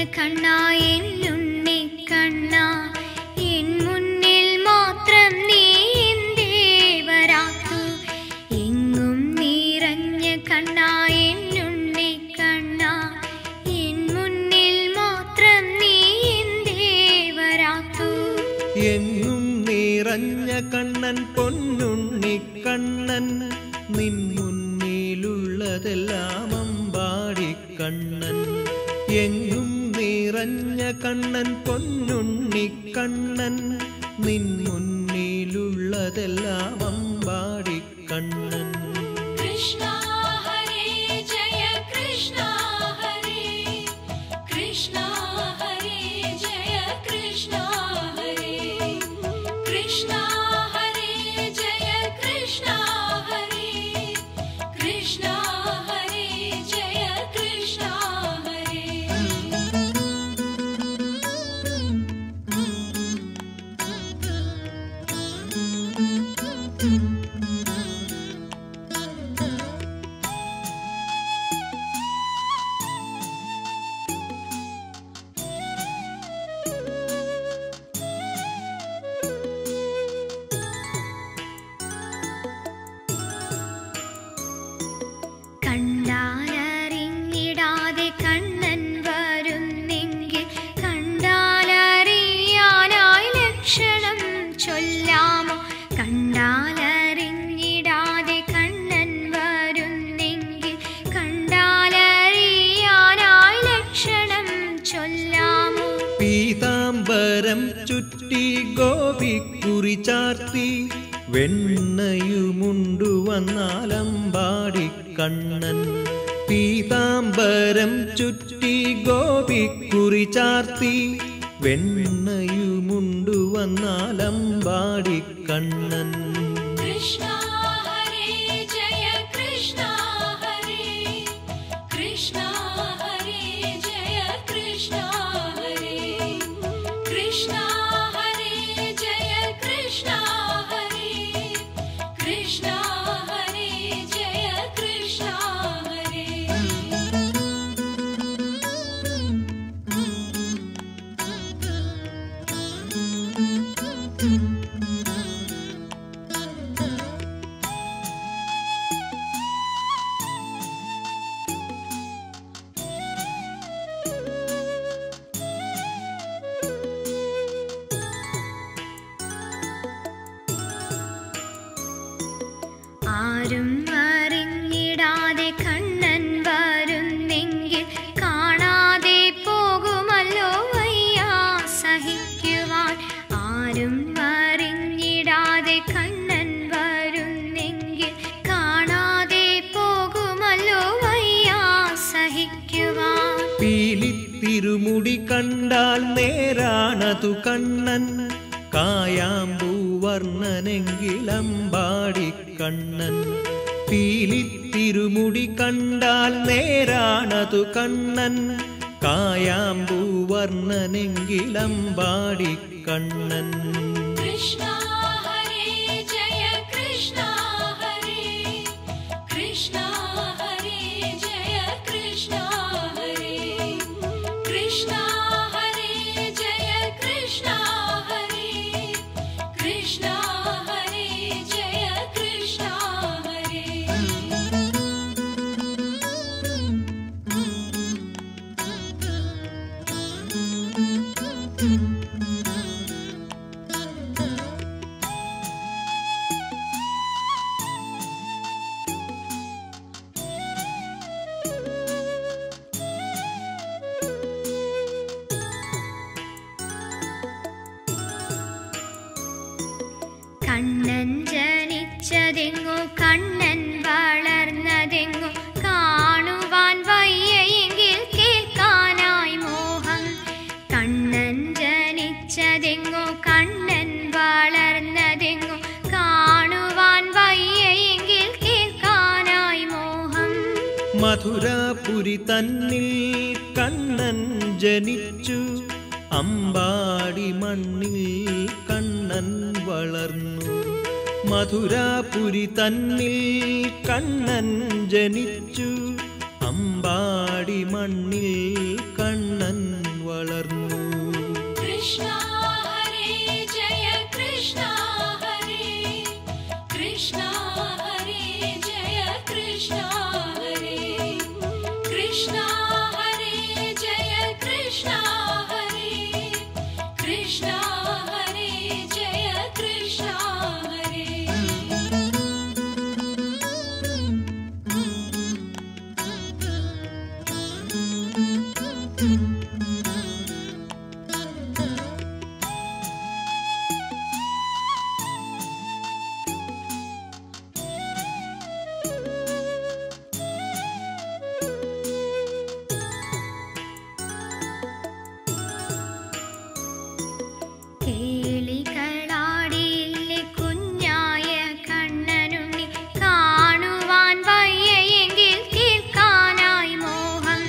കണ്ണാ എന്നുണ്ണി കണ്ണാ എൻ മുന്നിൽ മാത്രം നീ എന്തേ വരാത്തു എങ്ങും നിറഞ്ഞ കണ്ണാ എന്നുണ്ണി കണ്ണാ എൻ മുന്നിൽ മാത്രം നീ എന്തേ വരാത്തു എങ്ങും നിറഞ്ഞ കണ്ണൻ പൊന്നുണ്ണി കണ്ണൻ നിൻ മുന്നിലുള്ളതെല്ലാം അമ്പാടി കണ്ണൻ എങ്ങും നിറഞ്ഞ കണ്ണൻ പൊന്നുണ്ണി കണ്ണൻ നിൻ മുന്നിലുള്ളതെല്ലാം അമ്പാടി കണ്ണൻ കൃഷ്ണ ഹരേ ജയ കൃഷ്ണ ഹരേ കൃഷ്ണ ഹരേ ജയ കൃഷ്ണ ഹരേ കൃഷ്ണ ഹരേ ജയ കൃഷ്ണ ഹരേ കൃഷ്ണ ഹരേ ജയ കൃഷ്ണ ഹരേ കണ്ടാലറിഞ്ഞിടാതെ കണ്ണൻ വരുന്നെങ്കിൽ കണ്ടാലറിയാനായി ലക്ഷണം ചൊല്ലാമോ കണ്ടാലറിഞ്ഞിടാതെ കണ്ണൻ വരുന്നെങ്കിൽ കണ്ടാലറിയാനായി ലക്ഷണം ചൊല്ലാമോ പീതാംബരം ചുറ്റി ഗോപിക്കുറി ചാർത്തി വെണ്ണയുമുണ്ടു വന്നാലമ്പാടി കണ്ണൻ പീതാംബരം ചുറ്റി ഗോപിക്കുറി ചാർത്തി വെണ്ണയുമുണ്ടു വന്നാലമ്പാടി കണ്ണൻ കൃഷ്ണ ഹരേ ജയ കൃഷ്ണ ഹരേ കൃഷ്ണ ഹരേ ജയ കൃഷ്ണ ഹരേ കൃഷ്ണ ഹരേ ജയ കൃഷ്ണ ഹരേ കൃഷ്ണ ഹരേ ജയ കൃഷ്ണ ഹരേ ആരും അറിഞ്ഞിടാതെ കണ്ണൻ വരുന്നെങ്കിൽ കാണാതെ പോകുമല്ലോ വയ്യാ സഹിക്കുവാൻ ആരും അറിഞ്ഞിടാതെ കണ്ണൻ വരുന്നെങ്കിൽ കാണാതെ പോകുമല്ലോ വയ്യാ സഹിക്കുവാൻ പീലിത്തിരുമുടി കണ്ടാൽ നേരാണതു കണ്ണൻ കായാമ്പൂവർണ്ണനെങ്കിലമ്പാടി കണ്ണൻ പീലിത്തിരുമുടി കണ്ടാൽ നേരാണതു കണ്ണൻ കായാമ്പൂവർണ്ണനെങ്കിലമ്പാടി കണ്ണൻ കൃഷ്ണ ഹരേ ജയ കൃഷ്ണ ഹരേ കൃഷ്ണ ഹരേ ജയ കൃഷ്ണ ഹരേ കൃഷ്ണ ഹരേ ജയ കൃഷ്ണ ഹരേ കൃഷ്ണ ഹരേ ജയ കൃഷ്ണ ഹരേ കണ്ണൻ ജനിച്ചതെങ്ങോ കണ്ണൻ വളർന്നതെങ്ങോ കാണുവാൻ വയ്യെങ്കിൽ കേൾക്കാനായി മോഹം കണ്ണൻ ജനിച്ചതെങ്ങോ കണ്ണൻ വളർന്നതെങ്ങോ കാണുവാൻ വയ്യെങ്കിൽ കേൾക്കാനായി മോഹം മധുരാപുരി തന്നിൽ കണ്ണൻ ജനിച്ചു അമ്പാടി മണ്ണിൽ കണ്ണൻ വളർന്നു മധുരാപുരി തന്നിൽ കണ്ണൻ ജനിച്ചു അമ്പാടി മണ്ണിൽ കണ്ണൻ വളർന്നു കൃഷ്ണ ഹരേ ജയ കൃഷ്ണ ഹരേ കൃഷ്ണ ഹരേ ജയ കൃഷ്ണ ഹരേ കൃഷ്ണ ഹരേ ജയ കൃഷ്ണ ഹരേ കൃഷ്ണ ഹരേ ജയ കൃഷ്ണ ഹരേ കേളികളാടിയില്ലേ കുഞ്ഞായ കണ്ണനുണ്ണി കാണുവാൻ വയ്യെങ്കിൽ കേൾക്കാനായി മോഹം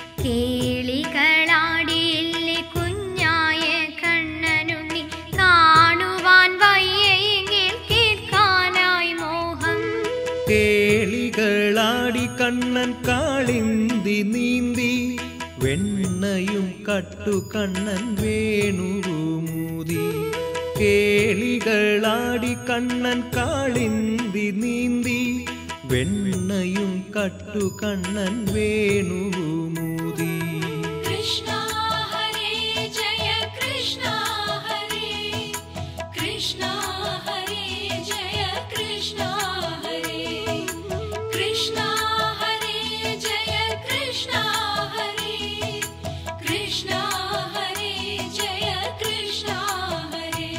കേളികളാടിയില്ലേ കുഞ്ഞായ കണ്ണനുണ്ണി കാണുവാൻ വയ്യെങ്കിൽ കേൾക്കാനായി മോഹം കേളികളാടി കണ്ണൻ കാളിന്തി നീന്തി വെണ്ണയും കട്ടു കണ്ണൻ വേണുമൂതി കേളികളാടി കണ്ണൻ കാളിന്തി നീന്തി വെണ്ണയും കട്ടു കണ്ണൻ വേണുമൂതി കൃഷ്ണ ഹരേ ജയ കൃഷ്ണ ഹരേ കൃഷ്ണ ഹരേ ജയ കൃഷ്ണ ഹരേ കൃഷ്ണ ഹരേ ജയ കൃഷ്ണ ഹരേ കൃഷ്ണ ഹരേ ജയ കൃഷ്ണ ഹരേ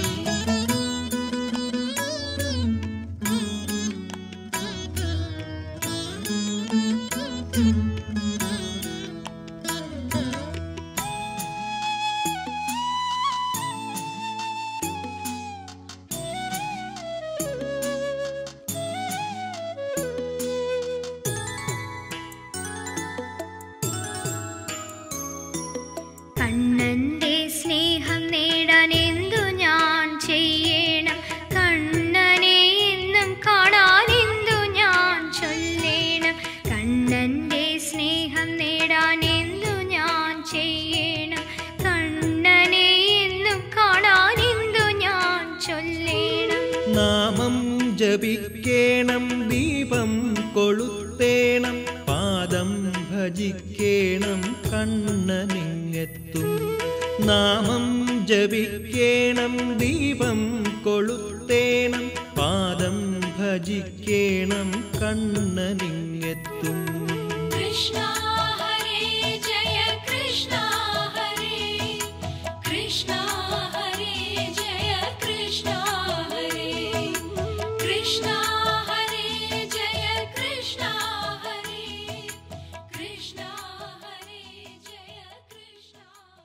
കണ്ണന്റെ സ്നേഹം നേടാൻ എന്തു ഞാൻ ചെയ്യണം കണ്ണനെ എന്നും കാണാൻ എന്തു ഞാൻ ചൊല്ലേണം കണ്ണന്റെ സ്നേഹം നേടാൻ എന്തു ഞാൻ ചെയ്യണം കണ്ണനെ എന്നും കാണാൻ എന്തു ഞാൻ ചൊല്ലേണം നാമം ജപിക്കേണം ദീപം കൊളുത്തേണം പാദം ഭജിക്കേണം കണ്ണനിങ്ങെത്തും നാമം ജപിക്കേണം ദീപം കൊളുത്തേണം പാദം ഭജിക്കേണം കണ്ണനിങ്ങെത്തും കൃഷ്ണ ഹരേ ജയ കൃഷ്ണ ഹരേ കൃഷ്ണ ഹരേ ജയ കൃഷ്ണ ഹരേ കൃഷ്ണ ഹരേ ജയ കൃഷ്ണ ഹരേ കൃഷ്ണ ഹരേ ജയ കൃഷ്ണ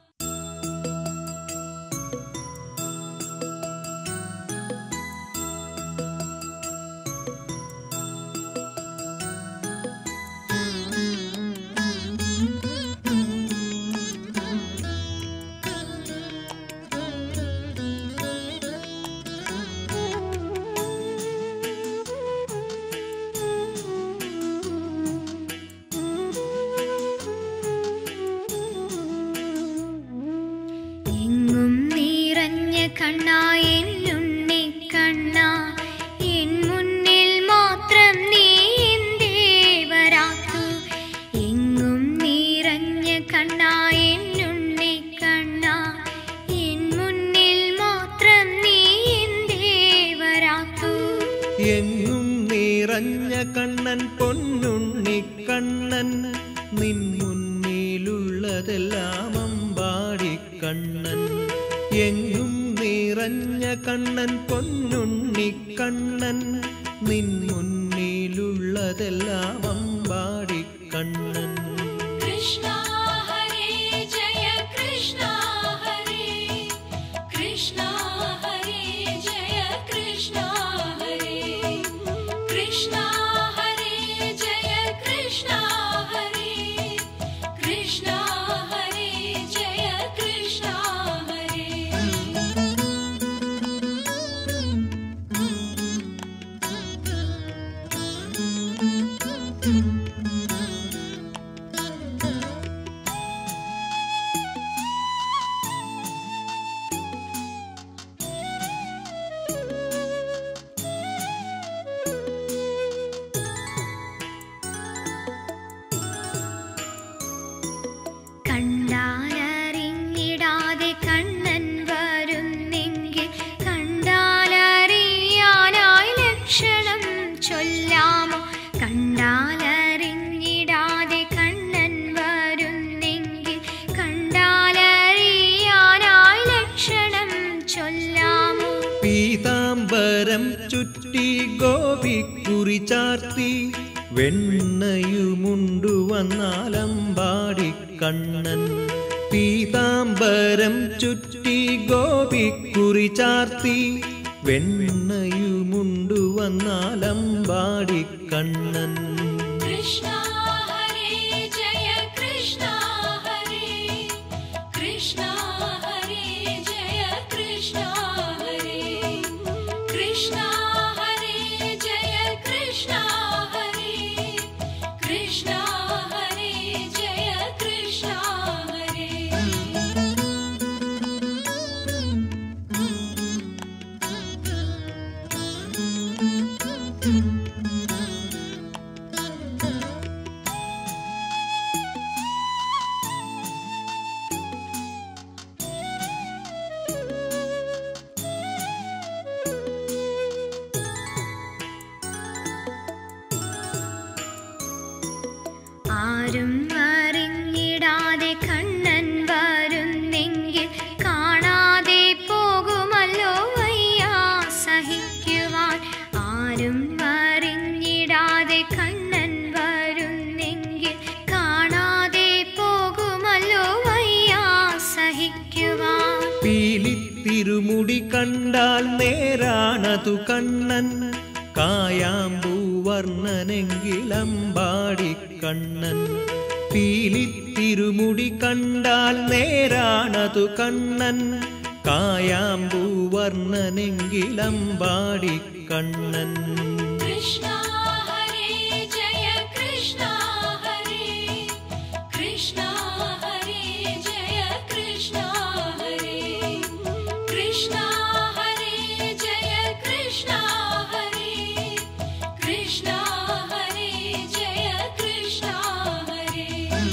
എങ്ങും നിറഞ്ഞ കണ്ണായെന്നുണ്ണി കണ്ണ എൻ മുന്നിൽ മാത്രം നീ എന്തേ വരാത്തു എങ്ങും നിറഞ്ഞ കണ്ണായെന്നുണ്ണി കണ്ണ എൻ മുന്നിൽ മാത്രം നീ എന്തേ വരാത്തു എങ്ങും നിറഞ്ഞ കണ്ണൻ പൊന്നുണ്ണി കണ്ണൻ നിൻ മുന്നിലുള്ളതെല്ലാം അമ്പാടി കണ്ണൻ എങ്ങും നിറഞ്ഞ കണ്ണൻ പൊന്നുണ്ണി കണ്ണൻ നിൻ മുന്നിലുള്ളതെല്ലാം അമ്പാടി കണ്ണൻ കൃഷ്ണ ഹരേ ജയ കൃഷ്ണ ഹരേ കൃഷ്ണ ഹരേ ജയ കൃഷ്ണ ഹരേ കൃഷ്ണ ഹരേ ജയ കൃഷ്ണ ഹരേ കൃഷ്ണ ഹരേ ജയ കൃഷ്ണ ഹരേ ചുറ്റി ഗോപിക്കുറി ചാർത്തി വെണ്ണയുമുണ്ടു വന്നാലമ്പാടി കണ്ണൻ പീതാംബരം ചുറ്റി ഗോപിക്കുറി ചാർത്തി വെണ്ണയുമുണ്ടു വന്നാലമ്പാടി കണ്ണൻ कृष्णा हरे जय कृष्णा हरे कृष्णा हरे जय कृष्णा हरे कृष्णा हरे जय कृष्णा हरे कृष्णा हरे जय कृष्णा हरे ആരും അറിഞ്ഞിടാതെ കണ്ണൻ വരുന്നെങ്കിൽ കാണാതെ പോകുമല്ലോ വയ്യാ സഹിക്കുവാൻ ആരും അറിഞ്ഞിടാതെ കണ്ണൻ വരുന്നെങ്കിൽ കാണാതെ പോകുമല്ലോ വയ്യാ സഹിക്കുവാൻ പീലിത്തിരുമുടി കണ്ടാൽ നേരാണതു കണ്ണൻ കായാമ്പൂ വർണ്ണനെങ്കിലമ്പാടി കണ്ണൻ പീലിത്തിരുമുടി കണ്ടാൽ നേരാണതു കണ്ണൻ കായാമ്പൂ വർണ്ണനെങ്കിലമ്പാടി കണ്ണൻ कृष्णा हरे जय कृष्णा हरे कृष्णा हरे जय कृष्णा हरे कृष्णा हरे जय कृष्णा हरे कृष्णा हरे जय कृष्णा हरे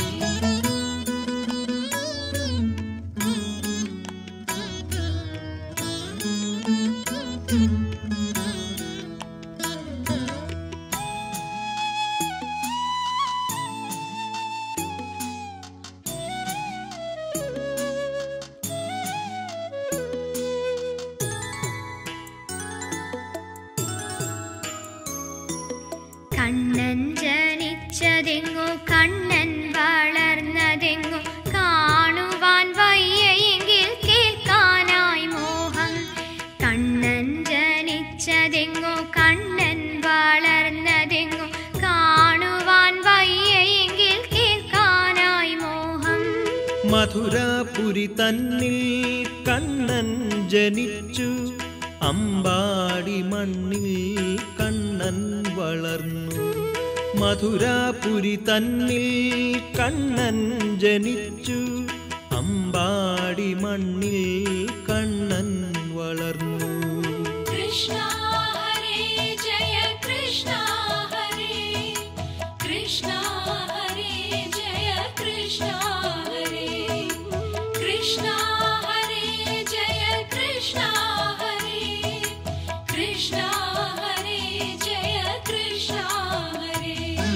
കണ്ണൻ ജനിച്ചതെങ്ങോ കണ്ണൻ വളർന്നതെങ്ങോ കാണുവാൻ വയ്യെങ്കിൽ കേൾക്കാനായി മോഹം കണ്ണൻ ജനിച്ചതെങ്ങോ കണ്ണൻ വളർന്നതെങ്ങോ കാണുവാൻ വയ്യെങ്കിൽ കേൾക്കാനായി മോഹം മധുരാപുരി തന്നിൽ കണ്ണൻ ജനിച്ചു അമ്പാടി മണ്ണിൽ കണ്ണൻ വളർന്നു മധുരാപുരി തന്നിൽ കണ്ണൻ ജനിച്ചു അമ്പാടി മണ്ണിൽ കണ്ണൻ വളർന്നു कृष्णा हरे जय कृष्णा हरे कृष्णा हरे जय कृष्णा हरे कृष्णा हरे जय कृष्णा हरे कृष्णा हरे जय कृष्णा हरे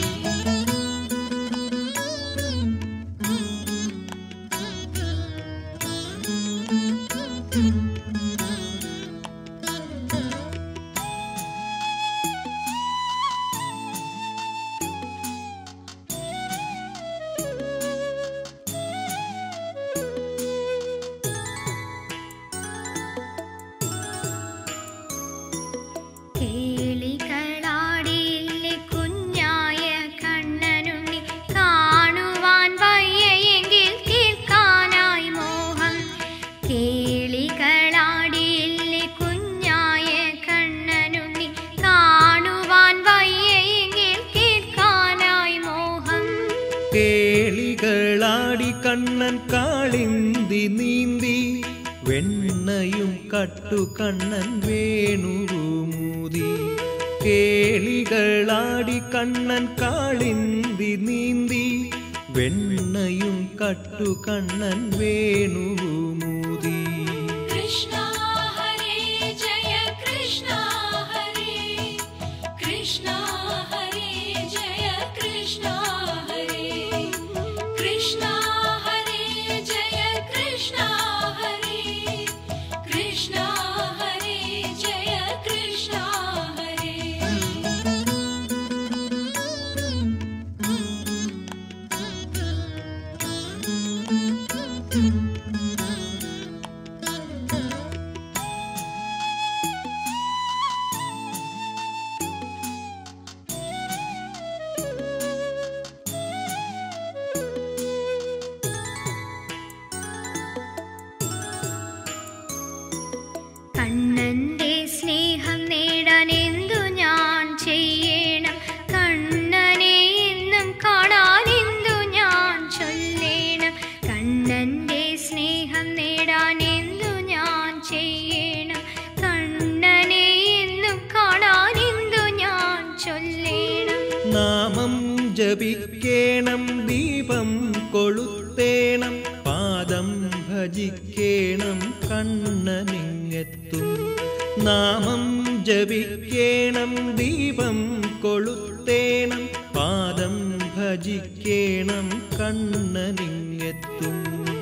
കേളികളാടിയില്ലേ കുഞ്ഞായ കണ്ണനുണ്ണി കാണുവാൻ വയ്യെങ്കിൽ കേൾക്കാനായി മോഹം കേളികളാടിയില്ലേ കുഞ്ഞായ കണ്ണനുണ്ണി കാണുവാൻ വയ്യെങ്കിൽ കേൾക്കാനായി മോഹം കേളികളാടി കണ്ണൻ കാളിന്തി നീന്തി വെണ്ണയും കട്ടു കണ്ണൻ വേണുമൂതി കേളികളാടി കണ്ണൻ കാളിന്തി നീന്തി വെണ്ണയും കട്ടു കണ്ണൻ വേണുമൂതി कृष्णा हरे जय कृष्णा हरे कृष्णा हरे जय कृष्णा हरे कृष्णा हरे जय कृष्णा हरे कृष्णा हरे जय कृष्णा ജപിക്കേണം ദീപം കൊളുത്തേണം പാദം ഭജിക്കേണം കണ്ണനിങ്ങെത്തും നാമം ജപിക്കേണം ദീപം കൊളുത്തേണം പാദം ഭജിക്കേണം കണ്ണനിങ്ങെത്തും